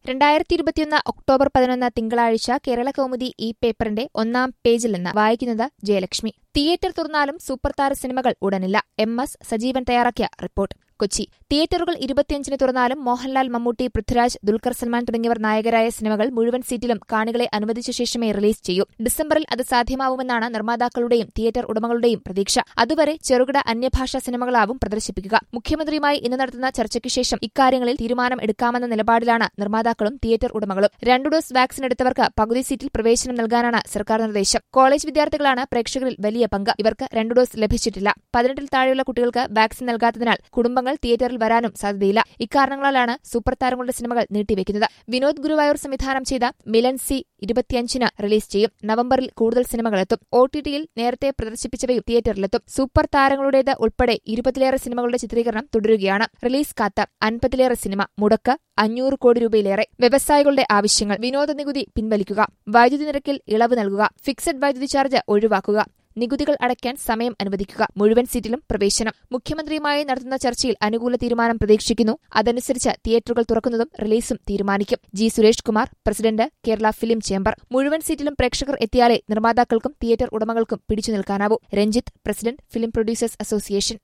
രണ്ടായിരത്തി ഇരുപത്തിയൊന്ന് ഒക്ടോബർ പതിനൊന്ന് തിങ്കളാഴ്ച കേരള കൗമുദി ഈ പേപ്പറിന്റെ ഒന്നാം പേജിൽ നിന്ന് വായിക്കുന്നത് ജയലക്ഷ്മി തിയേറ്റർ തുറന്നാലും സൂപ്പർ താര സിനിമകൾ ഉടനില്ല എം എസ് സജീവൻ തയ്യാറാക്കിയ റിപ്പോർട്ട് കൊച്ചി തിയേറ്ററുകൾ ഇരുപത്തിയഞ്ചിന് തുറന്നാലും മോഹൻലാൽ മമ്മൂട്ടി പൃഥ്വിരാജ് ദുൽഖർ സൽമാൻ തുടങ്ങിയവർ നായകരായ സിനിമകൾ മുഴുവൻ സീറ്റിലും കാണികളെ അനുവദിച്ച ശേഷമേ റിലീസ് ചെയ്യൂ ഡിസംബറിൽ അത് സാധ്യമാവുമെന്നാണ് നിർമ്മാതാക്കളുടെയും തിയേറ്റർ ഉടമകളുടെയും പ്രതീക്ഷ അതുവരെ ചെറുകിട അന്യഭാഷാ സിനിമകളാവും പ്രദർശിപ്പിക്കുക മുഖ്യമന്ത്രിയുമായി ഇന്ന് നടത്തുന്ന ചർച്ചയ്ക്ക് ശേഷം ഇക്കാര്യങ്ങളിൽ തീരുമാനം എടുക്കാമെന്ന നിലപാടിലാണ് നിർമ്മാതാക്കളും തിയേറ്റർ ഉടമകളും രണ്ടു ഡോസ് വാക്സിൻ എടുത്തവർക്ക് പകുതി സീറ്റിൽ പ്രവേശനം നൽകാനാണ് സർക്കാർ നിർദ്ദേശം കോളേജ് വിദ്യാർത്ഥികളാണ് പ്രേക്ഷകരിൽ വലിയ പങ്ക് ഇവർക്ക് രണ്ടു ഡോസ് ലഭിച്ചിട്ടില്ല പതിനെട്ടിൽ താഴെയുള്ള കുട്ടികൾക്ക് വാക്സിൻ നൽകാത്തതിനാൽ കുടുംബങ്ങൾ തിയേറ്ററിൽ വരാനും സാധ്യതയില്ല ഇക്കാരണങ്ങളാലാണ് സൂപ്പർ താരങ്ങളുടെ സിനിമകൾ നീട്ടിവെക്കുന്നത് വിനോദ് ഗുരുവായൂർ സംവിധാനം ചെയ്ത മിലൻ സി ഇരുപത്തിയഞ്ചിന് റിലീസ് ചെയ്യും നവംബറിൽ കൂടുതൽ സിനിമകളെത്തും ഒ ടി ടിയിൽ നേരത്തെ പ്രദർശിപ്പിച്ചവയും തിയേറ്ററിലെത്തും സൂപ്പർ താരങ്ങളുടേത് ഉൾപ്പെടെ ഇരുപതിലേറെ സിനിമകളുടെ ചിത്രീകരണം തുടരുകയാണ് റിലീസ് കാത്ത അൻപതിലേറെ സിനിമ മുടക്ക് അഞ്ഞൂറ് കോടി രൂപയിലേറെ വ്യവസായികളുടെ ആവശ്യങ്ങൾ വിനോദ നികുതി പിൻവലിക്കുക വൈദ്യുതി നിരക്കിൽ ഇളവ് നൽകുക ഫിക്സഡ് വൈദ്യുതി ചാർജ് ഒഴിവാക്കുക നികുതികൾ അടയ്ക്കാൻ സമയം അനുവദിക്കുക മുഴുവൻ സീറ്റിലും പ്രവേശനം മുഖ്യമന്ത്രിയുമായി നടത്തുന്ന ചർച്ചയിൽ അനുകൂല തീരുമാനം പ്രതീക്ഷിക്കുന്നു അതനുസരിച്ച് തിയേറ്ററുകൾ തുറക്കുന്നതും റിലീസും തീരുമാനിക്കും G Suresh Kumar president Kerala film chamber മുഴുവൻ സീറ്റിലും പ്രേക്ഷകർ എത്തിയാലേ നിർമ്മാതാക്കൾക്കും തിയേറ്റർ ഉടമകൾക്കും പിടിച്ചു നിൽക്കാനാവൂ Ranjith president film producers association